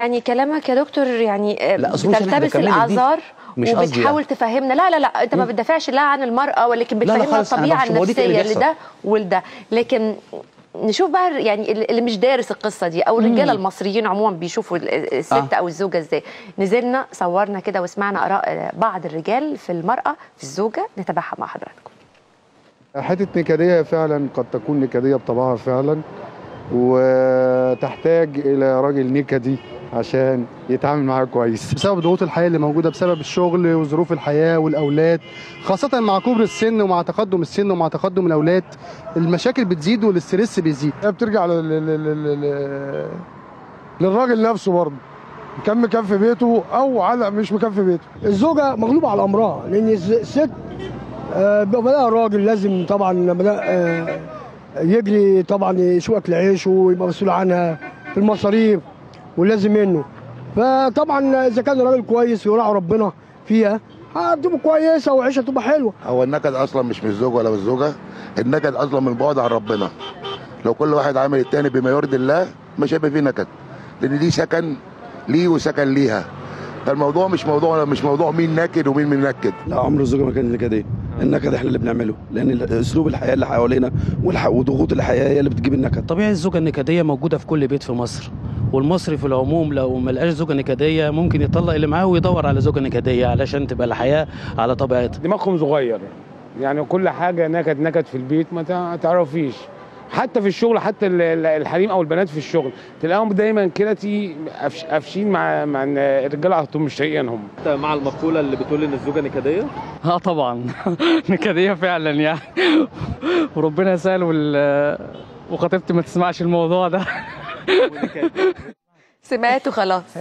يعني كلامك يا دكتور يعني آه، لا، أصل مش أنا بتلتبس بكملك دي. الاعذار مش قصدي وبتحاول تفهمنا لا لا لا انت ما بتدافعش لا عن المراه ولكن لا بتفهمنا خالص، أنا الطبيعه بشوف هو دي اللي النفسيه بيحصل. لده ولده لكن نشوف بقى يعني اللي مش دارس القصه دي او الرجاله المصريين عموما بيشوفوا ال- الست آه. او الزوجه ازاي نزلنا صورنا كده وسمعنا اراء بعض الرجال في المراه في الزوجه نتابعها مع حضراتكم حته نكديه فعلا قد تكون نكديه بطبعها فعلا وتحتاج الى راجل نكدي عشان يتعامل معاها كويس بسبب ضغوط الحياه اللي موجوده بسبب الشغل وظروف الحياه والاولاد خاصه مع كبر السن ومع تقدم السن ومع تقدم الاولاد المشاكل بتزيد والاسترس بيزيد هي بترجع لل... لل... لل... لل... للراجل نفسه برضه كان مكان في بيته او على مش مكان في بيته الزوجه مغلوبه على امرها لان الز- الست آه، بيبقى لها راجل لازم طبعا لما ده آه، يجري طبعا يشوف اكل عيشه ويبقى مسؤول عنها في المصاريف ولازم منه فطبعا اذا كان راجل كويس ويراعي ربنا فيها هتبقى كويسه وعيشها تبقى حلوه هو النكد اصلا مش من الزوج ولا من الزوجه النكد اصلا من بعد عن ربنا لو كل واحد عامل التاني بما يرضي الله مش هيبقى فيه نكد لان دي سكن ليه وسكن ليها فالموضوع مش موضوع مش موضوع مين ناكد ومين منكد لا عمر الزوجه ما كان نكديه النكد احنا اللي بنعمله لان اسلوب الحياه اللي حوالينا والح- وضغوط الحياه هي اللي بتجيب النكد طبيعي الزوجة النكدية موجودة في كل بيت في مصر والمصري في العموم لو ما لقاش زوجة نكدية ممكن يطلق اللي معاه ويدور على زوجة نكدية علشان تبقى الحياة على طبيعتها دماغهم صغير يعني كل حاجه نكد نكد في البيت ما تع- تعرفيش حتى في الشغل حتى ال- ال- الحريم او البنات في الشغل تلاقيهم دايما كده تي قفش- قافشين مع مع إن الرجاله على طول مش طايقينهم مع المقولة اللي بتقول إن الزوجة نكدية؟ اه طبعا نكدية فعلا يعني وربنا يسهل وال... وخطيبتي ما تسمعش الموضوع ده سمعت وخلاص